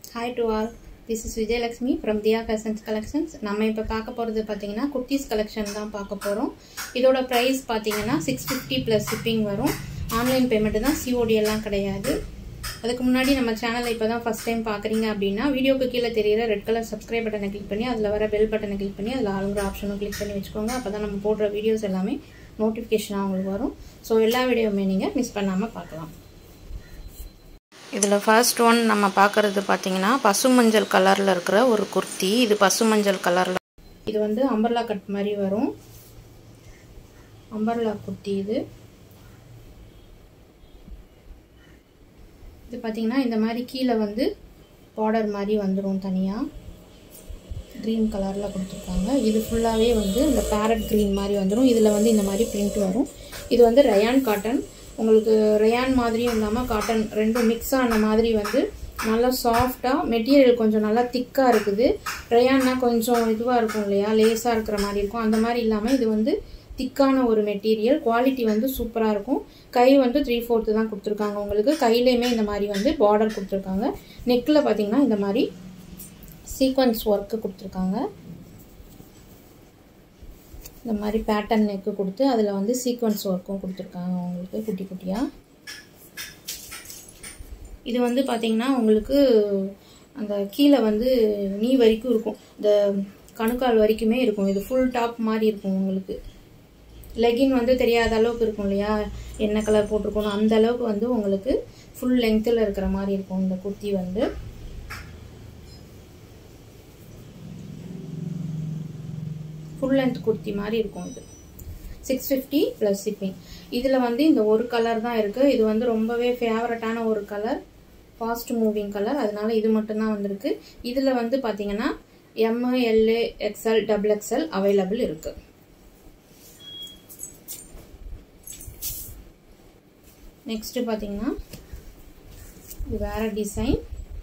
hi to all this is Vijayalakshmi from Diya fashions collections நம்ம இப்போ பார்க்க போகிறது பார்த்தீங்கன்னா குர்த்திஸ் கலெக்ஷன் தான் பார்க்க போகிறோம் இதோட ப்ரைஸ் பார்த்தீங்கன்னா சிக்ஸ் ஃபிஃப்டி ப்ளஸ் ஷிப்பிங் வரும் ஆன்லைன் பேமெண்ட்டு தான் சிஓடி எல்லாம் கிடையாது அதுக்கு முன்னாடி நம்ம சேனலை இப்போ தான் ஃபஸ்ட் டைம் பார்க்குறீங்க அப்படின்னா வீடியோக்கு கீழே தெரியிற ரெட் கலர் சப்ஸ்கிரைப் பட்டனை கிளிக் பண்ணி அதில் வர பெல் பட்டனை கிளிக் பண்ணி அதில் ஆளுங்கிற ஆப்ஷனும் கிளிக் பண்ணி வச்சுக்கோங்க அப்போ தான் நம்ம போடுற வீடியோஸ் எல்லாமே நோட்டிஃபிகேஷனாக உங்களுக்கு வரும் ஸோ எல்லா வீடியோவுமே நீங்கள் மிஸ் பண்ணாமல் பார்க்கலாம் இதில் ஃபர்ஸ்ட் ஒன் நம்ம பார்க்குறது பார்த்தீங்கன்னா பசுமஞ்சள் கலரில் இருக்கிற ஒரு குர்த்தி இது பசுமஞ்சள் கலரில் இது வந்து அம்பர்லா கட் மாதிரி வரும் அம்பர்லா குர்த்தி இது இது பார்த்தீங்கன்னா இந்த மாதிரி கீழே வந்து பார்டர் மாதிரி வந்துடும் தனியாக க்ரீன் கலரில் கொடுத்துருக்காங்க இது ஃபுல்லாகவே வந்து இந்த பேரட் க்ரீன் மாதிரி வந்துடும் இதில் வந்து இந்த மாதிரி பிரிண்ட் வரும் இது வந்து ரயான் காட்டன் உங்களுக்கு ரயான் மாதிரியும் இல்லாமல் காட்டன் ரெண்டும் மிக்ஸ் ஆன மாதிரி வந்து நல்லா சாஃப்டாக மெட்டீரியல் கொஞ்சம் நல்லா திக்காக இருக்குது ரயான்னா கொஞ்சம் இதுவாக இருக்கும் இல்லையா லேஸாக இருக்கிற மாதிரி இருக்கும் அந்த மாதிரி இல்லாமல் இது வந்து திக்கான ஒரு மெட்டீரியல் குவாலிட்டி வந்து சூப்பராக இருக்கும் கை வந்து த்ரீ ஃபோர்த்து தான் கொடுத்துருக்காங்க உங்களுக்கு கையிலையுமே இந்த மாதிரி வந்து பார்டர் கொடுத்துருக்காங்க நெக்கில் பார்த்தீங்கன்னா இந்த மாதிரி சீக்வன்ஸ் ஒர்க்கு கொடுத்துருக்காங்க இந்த மாதிரி பேட்டர்ன் நெக்கு கொடுத்து அதில் வந்து சீக்வன்ஸ் ஒர்க்கும் கொடுத்துருக்காங்க உங்களுக்கு குட்டி குட்டியாக இது வந்து பார்த்திங்கன்னா உங்களுக்கு அந்த கீழே வந்து நீ வரைக்கும் இருக்கும் இந்த கணுக்கால் வரைக்குமே இருக்கும் இது ஃபுல் டாப் மாதிரி இருக்கும் உங்களுக்கு லெகின் வந்து தெரியாத அளவுக்கு இருக்கும் இல்லையா என்ன கலர் போட்டிருக்கணும் அந்த அளவுக்கு வந்து உங்களுக்கு ஃபுல் லெங்த்தில் இருக்கிற மாதிரி இருக்கும் இந்த குர்த்தி வந்து ஃபுல் லென்த் குர்த்தி மாதிரி இருக்கும் இது சிக்ஸ் ஃபிஃப்டி ப்ளஸ் ஷிப்பிங் இதில் வந்து இந்த ஒரு கலர் தான் இருக்குது இது வந்து ரொம்பவே ஃபேவரட்டான ஒரு கலர் ஃபாஸ்ட் மூவிங் கலர் அதனால இது மட்டும்தான் வந்திருக்கு இதில் வந்து பார்த்தீங்கன்னா M L XL double XL available இருக்குது நெக்ஸ்ட்டு பார்த்தீங்கன்னா இது வேறு டிசைன்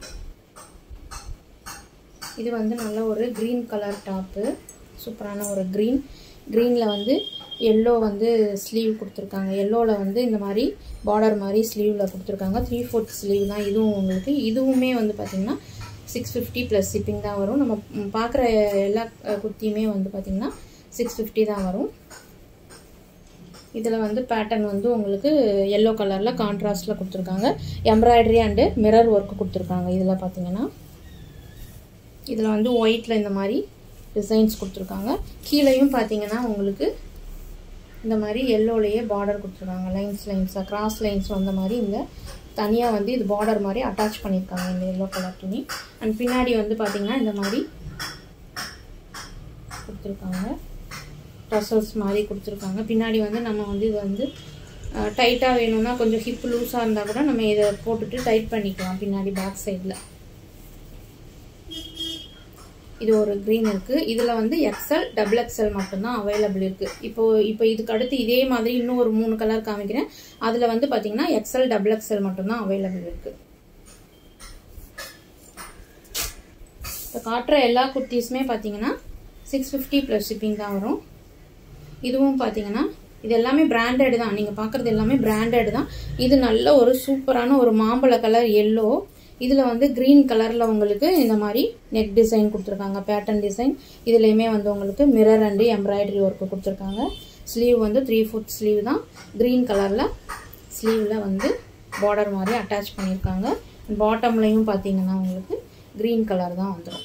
இது வந்து நல்ல ஒரு க்ரீன் கலர் டாப்பு சூப்பரான ஒரு க்ரீன் க்ரீனில் வந்து எல்லோ வந்து ஸ்லீவ் கொடுத்துருக்காங்க எல்லோவில் வந்து இந்த மாதிரி பார்டர் மாதிரி ஸ்லீவில் கொடுத்துருக்காங்க த்ரீ ஃபோர்த் ஸ்லீவ் தான் இதுவும் உங்களுக்கு இதுவுமே வந்து பார்த்திங்கன்னா சிக்ஸ் ஃபிஃப்டி ப்ளஸ் ஷிப்பிங் தான் வரும் நம்ம பார்க்குற எல்லா குர்த்தியுமே வந்து பார்த்திங்கன்னா சிக்ஸ் ஃபிஃப்டி தான் வரும் இதில் வந்து பேட்டர்ன் வந்து உங்களுக்கு எல்லோ கலரில் கான்ட்ராஸ்டில் கொடுத்துருக்காங்க எம்ப்ராய்டரி அண்டு மிரர் ஒர்க்கு கொடுத்துருக்காங்க இதில் பார்த்தீங்கன்னா இதில் வந்து ஒயிட்டில் இந்த மாதிரி டிசைன்ஸ் கொடுத்துருக்காங்க கீழேயும் பார்த்தீங்கன்னா உங்களுக்கு இந்த மாதிரி எல்லோலேயே பார்டர் கொடுத்துருக்காங்க லைன்ஸ் லைன்ஸாக கிராஸ் லைன்ஸ் வந்த மாதிரி இந்த தனியாக வந்து இது பார்டர் மாதிரி அட்டாச் பண்ணியிருக்காங்க இந்த எல்லோ கலர் துணி அண்ட் பின்னாடி வந்து பார்த்திங்கன்னா இந்த மாதிரி கொடுத்துருக்காங்க டசல்ஸ் மாதிரி கொடுத்துருக்காங்க பின்னாடி வந்து நம்ம வந்து இது வந்து டைட்டாக வேணும்னா கொஞ்சம் ஹிப் லூஸாக இருந்தால் கூட நம்ம இதை போட்டுட்டு டைட் பண்ணிக்கலாம் பின்னாடி பேக் சைடில் இது ஒரு க்ரீன் இருக்குது இதில் வந்து எக்ஸல் டபுள் எக்ஸல் மட்டும்தான் அவைலபிள் இருக்குது இப்போ இப்போ இதுக்கு அடுத்து இதே மாதிரி இன்னும் ஒரு மூணு கலர் காமிக்கிறேன் அதில் வந்து பார்த்தீங்கன்னா எக்ஸல் டபுள் எக்ஸல் மட்டும்தான் அவைலபிள் இருக்குது இப்போ காட்டுற எல்லா குர்த்திஸுமே பார்த்தீங்கன்னா சிக்ஸ் ஃபிஃப்டி ப்ளஸ் ஷிப்பிங் தான் வரும் இதுவும் பார்த்தீங்கன்னா இது எல்லாமே பிராண்டட் தான் நீங்கள் பார்க்குறது எல்லாமே பிராண்டட் தான் இது நல்ல ஒரு சூப்பரான ஒரு மாம்பழ கலர் எல்லோ இதில் வந்து க்ரீன் கலரில் உங்களுக்கு இந்த மாதிரி நெக் டிசைன் கொடுத்துருக்காங்க பேட்டர்ன் டிசைன் இதுலேயுமே வந்து உங்களுக்கு மிரர் அண்டு எம்ப்ராய்டரி ஒர்க்கு கொடுத்துருக்காங்க ஸ்லீவ் வந்து த்ரீ ஃபுட் ஸ்லீவ் தான் க்ரீன் கலரில் ஸ்லீவில் வந்து பார்டர் மாதிரி அட்டாச் பண்ணியிருக்காங்க பாட்டம்லையும் பார்த்தீங்கன்னா உங்களுக்கு க்ரீன் கலர் தான் வந்துடும்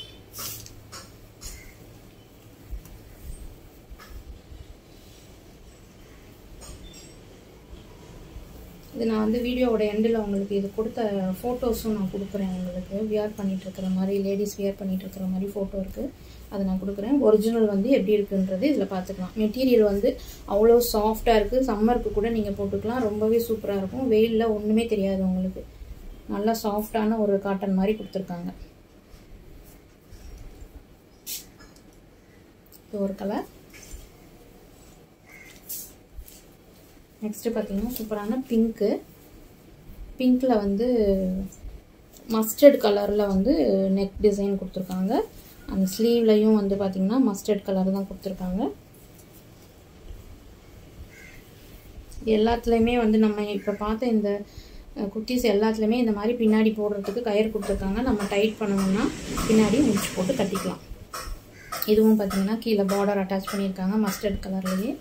இது நான் வந்து வீடியோவோட எண்டில் உங்களுக்கு இது கொடுத்த ஃபோட்டோஸும் நான் கொடுக்குறேன் உங்களுக்கு வியர் பண்ணிகிட்டு இருக்கிற மாதிரி லேடிஸ் வியர் பண்ணிகிட்டு இருக்கிற மாதிரி ஃபோட்டோ இருக்குது அதை நான் கொடுக்குறேன் ஒரிஜினல் வந்து எப்படி இருக்குன்றது இதில் பார்த்துக்கலாம் மெட்டீரியல் வந்து அவ்வளோ சாஃப்டாக இருக்குது சம்மருக்கு கூட நீங்கள் போட்டுக்கலாம் ரொம்பவே சூப்பராக இருக்கும் வெயிலில் ஒன்றுமே தெரியாது உங்களுக்கு நல்லா சாஃப்டான ஒரு காட்டன் மாதிரி கொடுத்துருக்காங்க இது ஒரு கலர் நெக்ஸ்ட்டு பார்த்தீங்கன்னா சூப்பரான பிங்க்கு பிங்க்கில் வந்து மஸ்டர்ட் கலரில் வந்து நெக் டிசைன் கொடுத்துருக்காங்க அந்த ஸ்லீவ்லையும் வந்து பார்த்திங்கன்னா மஸ்டர்ட் கலர் தான் கொடுத்துருக்காங்க எல்லாத்துலேயுமே வந்து நம்ம இப்போ பார்த்த இந்த குர்த்திஸ் எல்லாத்துலேயுமே இந்த மாதிரி பின்னாடி போடுறதுக்கு கயிறு கொடுத்துருக்காங்க நம்ம டைட் பண்ணணும்னா பின்னாடி முடிச்சு போட்டு கட்டிக்கலாம் இதுவும் பார்த்தீங்கன்னா கீழே பார்டர் அட்டாச் பண்ணியிருக்காங்க மஸ்டர்ட் கலர்லேயே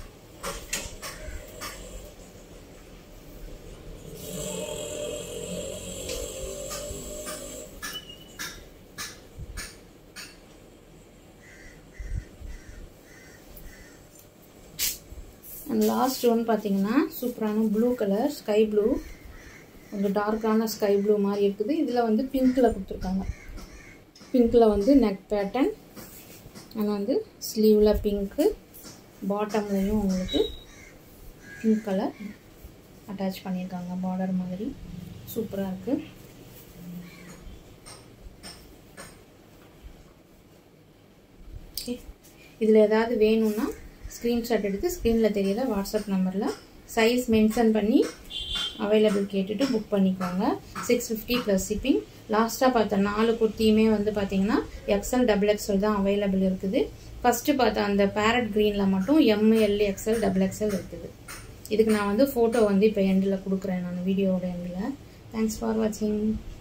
அண்ட் லாஸ்ட் ஒன் பார்த்தீங்கன்னா சூப்பரான ப்ளூ கலர் ஸ்கை ப்ளூ கொஞ்சம் டார்க்கான ஸ்கை ப்ளூ மாதிரி இருக்குது இதில் வந்து பிங்க்கில் கொடுத்துருக்காங்க பிங்க்கில் வந்து நெக் பேட்டர்ன் அண்ட் வந்து ஸ்லீவில் பிங்க்கு பாட்டம்லேயும் உங்களுக்கு பிங்க் கலர் அட்டாச் பண்ணியிருக்காங்க பார்டர் மாதிரி சூப்பராக இருக்குது ஓகே இதில் ஏதாவது வேணும்னா ஸ்க்ரீன்ஷாட் எடுத்து ஸ்க்ரீனில் தெரியல வாட்ஸ்அப் நம்பரில் சைஸ் மென்ஷன் பண்ணி அவைலபிள் கேட்டுட்டு புக் பண்ணிக்கோங்க சிக்ஸ் ஃபிஃப்டி ப்ளஸ் ஷிப்பிங் லாஸ்ட்டாக பார்த்த நாலு குர்த்தியுமே வந்து பார்த்தீங்கன்னா எக்ஸல் டபுள் எக்ஸல் தான் அவைலபிள் இருக்குது ஃபஸ்ட்டு பார்த்த அந்த பேரட் க்ரீனில் மட்டும் எம்எல் எக்ஸல் டபுள் எக்ஸல் இருக்குது இதுக்கு நான் வந்து ஃபோட்டோ வந்து இப்போ எண்டில் கொடுக்குறேன் நான் வீடியோவோட எண்டில் தேங்க்ஸ் ஃபார் வாட்சிங்